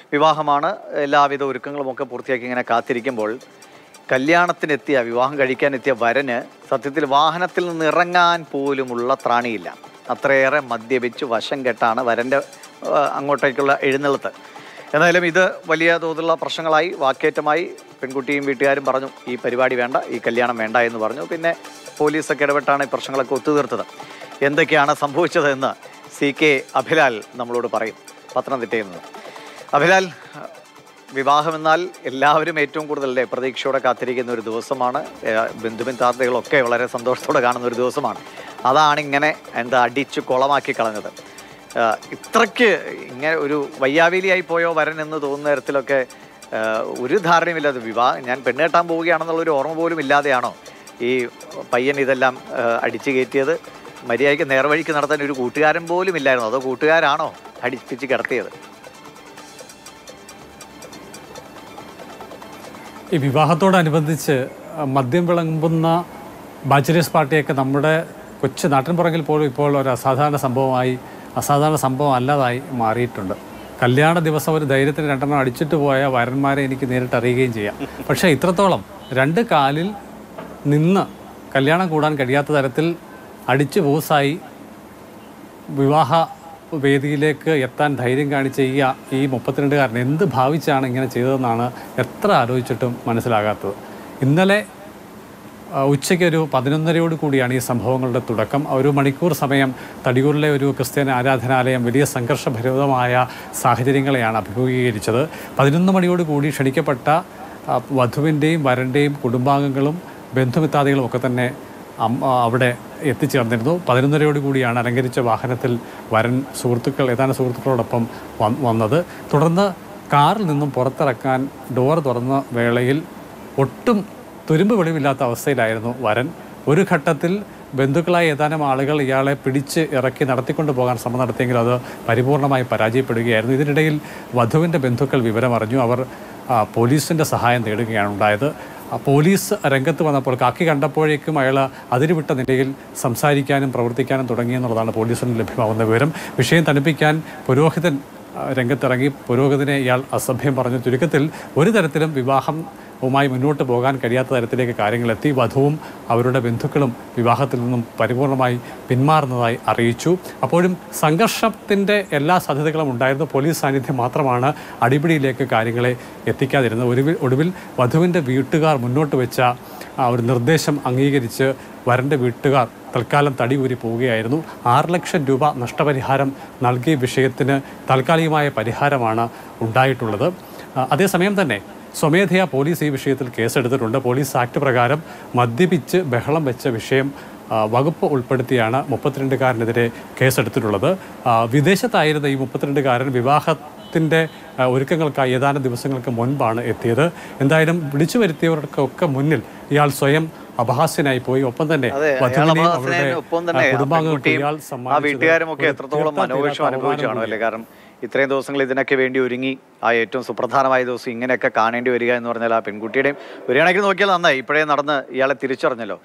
വിവാഹമാണ് എല്ലാവിധ ഒരുക്കങ്ങളും ഒക്കെ പൂർത്തിയാക്കി ഇങ്ങനെ കാത്തിരിക്കുമ്പോൾ കല്യാണത്തിനെത്തിയ വിവാഹം കഴിക്കാനെത്തിയ വരന് സത്യത്തിൽ വാഹനത്തിൽ നിന്ന് ഇറങ്ങാൻ പോലുമുള്ള ത്രാണിയില്ല അത്രയേറെ മദ്യപിച്ച് വശം കെട്ടാണ് വരൻ്റെ ആ, അങ്ങോട്ടേക്കുള്ള എഴുന്നള്ളത്ത് എന്തായാലും ഇത് വലിയ തോതിലുള്ള പ്രശ്നങ്ങളായി വാക്കേറ്റമായി പെൺകുട്ടിയും വീട്ടുകാരും പറഞ്ഞു ഈ പരിപാടി വേണ്ട ഈ കല്യാണം വേണ്ട എന്ന് പറഞ്ഞു പിന്നെ പോലീസൊക്കെ ഇടപെട്ടാണ് ഈ പ്രശ്നങ്ങളൊക്കെ ഒത്തുതീർത്തത് എന്തൊക്കെയാണ് സംഭവിച്ചതെന്ന് സി കെ അഭിലാൽ നമ്മളോട് പറയും പത്തനംതിട്ടയിൽ നിന്ന് അഭിലാൽ വിവാഹമെന്നാൽ എല്ലാവരും ഏറ്റവും കൂടുതൽ അല്ലേ പ്രതീക്ഷയോടെ കാത്തിരിക്കുന്ന ഒരു ദിവസമാണ് ഏഹ് ബന്ധുമിത്താർത്ഥികളൊക്കെ വളരെ സന്തോഷത്തോടെ കാണുന്ന ഒരു ദിവസമാണ് അതാണ് ഇങ്ങനെ എന്താ അടിച്ച് കുളമാക്കി കളഞ്ഞത് ഏഹ് ഇത്രയ്ക്ക് ഇങ്ങനെ ഒരു വയ്യാവേലിയായി പോയോ വരൻ എന്ന് തോന്നുന്ന തരത്തിലൊക്കെ ഏഹ് ഒരു ധാരണയുമില്ലാതെ വിവാഹം ഞാൻ പെണ്ണ് കെട്ടാൻ പോവുകയാണെന്നുള്ളൊരു ഓർമ്മ പോലും ഇല്ലാതെയാണോ ഈ പയ്യൻ ഇതെല്ലാം ഏഹ് അടിച്ചു കയറ്റിയത് മര്യാദയ്ക്ക് നേർവഴിക്ക് നടത്താൻ ഒരു കൂട്ടുകാരൻ പോലും ഇല്ലായിരുന്നു അതോ കൂട്ടുകാരാണോ അടിപ്പിച്ച് കിടത്തിയത് ഈ വിവാഹത്തോടനുബന്ധിച്ച് മദ്യം വിളമ്പുന്ന ബാച്ചിലേഴ്സ് പാർട്ടിയൊക്കെ നമ്മുടെ കൊച്ചു നാട്ടിൻപുറങ്ങിൽ പോലും ഇപ്പോൾ ഒരു അസാധാരണ സംഭവമായി അസാധാരണ സംഭവം അല്ലാതായി മാറിയിട്ടുണ്ട് കല്യാണ ദിവസം ഒരു ധൈര്യത്തിന് രണ്ടെണ്ണം അടിച്ചിട്ട് പോയ വരന്മാരെ എനിക്ക് നേരിട്ട് അറിയുകയും ചെയ്യാം പക്ഷേ ഇത്രത്തോളം രണ്ട് കാലിൽ നിന്ന് കല്യാണം കൂടാൻ കഴിയാത്ത തരത്തിൽ അടിച്ച് പൂസായി വിവാഹ വേദിയിലേക്ക് എത്താൻ ധൈര്യം കാണിച്ച ഈ ഈ മുപ്പത്തിരണ്ടുകാരൻ എന്ത് ഭാവിച്ചാണ് ഇങ്ങനെ ചെയ്തതെന്നാണ് എത്ര ആലോചിച്ചിട്ടും മനസ്സിലാകാത്തത് ഇന്നലെ ആ, ഉച്ചയ്ക്ക് ഒരു പതിനൊന്നരയോട് കൂടിയാണ് ഈ സംഭവങ്ങളുടെ തുടക്കം ഒരു മണിക്കൂർ സമയം തടിയൂരിലെ ഒരു ക്രിസ്ത്യാനി ആരാധനാലയം വലിയ സംഘർഷഭരിതമായ സാഹചര്യങ്ങളെയാണ് അഭിമുഖീകരിച്ചത് പതിനൊന്ന് മണിയോട് കൂടി ക്ഷണിക്കപ്പെട്ട ആ, വധുവിൻ്റെയും വരൻ്റെയും കുടുംബാംഗങ്ങളും ബന്ധുമിത്താദികളും ഒക്കെ തന്നെ അം- ആ, അവിടെ എത്തിച്ചേർന്നിരുന്നു പതിനൊന്നരയോട് കൂടിയാണ് അലങ്കരിച്ച വാഹനത്തിൽ വരൻ സുഹൃത്തുക്കൾ ഏതാനും സുഹൃത്തുക്കളോടൊപ്പം വ- വന്നത് തുടർന്ന് കാറിൽ നിന്നും പുറത്തിറക്കാൻ ഡോർ തുറന്ന വേളയിൽ ഒട്ടും തുരുമ്പ് വെളിവില്ലാത്ത അവസ്ഥയിലായിരുന്നു വരൻ ഒരു ഘട്ടത്തിൽ ബന്ധുക്കളായ ഏതാനും ആളുകൾ ഇയാളെ പിടിച്ച് ഇറക്കി നടത്തിക്കൊണ്ട് പോകാൻ ശ്രമം നടത്തിയെങ്കിലും അത് പരിപൂർണമായി പരാജയപ്പെടുകയായിരുന്നു ഇതിനിടയിൽ വധുവിൻ്റെ ബന്ധുക്കൾ വിവരമറിഞ്ഞു അവർ ആ, പോലീസിൻ്റെ സഹായം തേടുകയാണ് ഉണ്ടായത് ആ, പോലീസ് രംഗത്ത് വന്നപ്പോൾ കാക്കി കണ്ടപ്പോഴേക്കും അയാൾ അതിരുവിട്ട നിലയിൽ സംസാരിക്കാനും പ്രവർത്തിക്കാനും തുടങ്ങിയെന്നുള്ളതാണ് പോലീസിന് ലഭ്യമാകുന്ന വിവരം വിഷയം തണുപ്പിക്കാൻ പുരോഹിതൻ ആ, രംഗത്തിറങ്ങി പുരോഹിതനെ ഇയാൾ അസഭ്യം പറഞ്ഞു ചുരുക്കത്തിൽ ഒരു തരത്തിലും വിവാഹവുമായി മുന്നോട്ട് പോകാൻ കഴിയാത്ത തരത്തിലേക്ക് കാര്യങ്ങളെത്തി വധുവും അവരുടെ ബന്ധുക്കളും വിവാഹത്തിൽ നിന്നും പരിപൂർണമായി പിന്മാറുന്നതായി അറിയിച്ചു അപ്പോഴും സംഘർഷത്തിൻ്റെ എല്ലാ സാധ്യതകളും ഉണ്ടായിരുന്നു പോലീസ് സാന്നിധ്യം മാത്രമാണ് അടിപിടിയിലേക്ക് കാര്യങ്ങളെ എത്തിക്കാതിരുന്നത് ഒടുവിൽ ഒടുവിൽ വധുവിൻ്റെ വീട്ടുകാർ മുന്നോട്ട് വെച്ച ആ ഒരു നിർദ്ദേശം അംഗീകരിച്ച് വരൻ്റെ വീട്ടുകാർ തൽക്കാലം തടി ഊരി പോവുകയായിരുന്നു ആറ് ലക്ഷം രൂപ നഷ്ടപരിഹാരം നൽകിയ വിഷയത്തിന് താൽക്കാലികമായ പരിഹാരമാണ് ഉണ്ടായിട്ടുള്ളത് ആ, അതേസമയം തന്നെ സ്വമേധയാ പോലീസ് ഈ വിഷയത്തിൽ കേസെടുത്തിട്ടുണ്ട് പോലീസ് ആക്ട് പ്രകാരം മദ്യപിച്ച് ബഹളം വെച്ച വിഷയം ആ, വകുപ്പ് ഉൾപ്പെടുത്തിയാണ് മുപ്പത്തിരണ്ടുകാരനെതിരെ കേസെടുത്തിട്ടുള്ളത് ആ, വിദേശത്തായിരുന്ന ഈ മുപ്പത്തിരണ്ടുകാരൻ വിവാഹത്തിൻ്റെ ആ, ഒരുക്കങ്ങൾക്കായി ഏതാനും ദിവസങ്ങൾക്ക് മുൻപാണ് എത്തിയത് എന്തായാലും വിളിച്ചു വരുത്തിയവർക്കൊക്കെ മുന്നിൽ ഇയാൾ സ്വയം അപഹാസ്യനായി പോയി ഒപ്പം തന്നെ അതെ അയാൾ വധുവിനെയും അവരുടെ അപഹാസ്യനായതിന് ഒപ്പം തന്നെ ആ, ആ കുടുംബാംഗങ്ങൾക്ക് പെൺകുട്ടിയും ഇയാൾ ആ സമ്മാനിച്ചത് വീട്ടുകാരും ഒക്കെ ഒരു എത്രത്തോളം തീർത്താ മനോവിഷം തീരാത്ത അനുഭവിച്ചു അപമാനം കാണുമല്ലേ കാരണം ഇത്രയും ദിവസങ്ങൾ ഇതിനൊക്കെ വേണ്ടി ഒരുങ്ങി ആ ഏറ്റവും സുപ്രധാനമായ ദിവസം ഇങ്ങനെയൊക്കെ കാണേണ്ടി വരിക എന്ന് പറഞ്ഞാൽ ആ പെൺകുട്ടിയുടെയും ഒരു കണക്കിന് നോക്കിയാൽ നന്നായി ഇപ്പോഴേ നടന്ന് ഇയാളെ തിരിച്ചറിഞ്ഞല്ലോ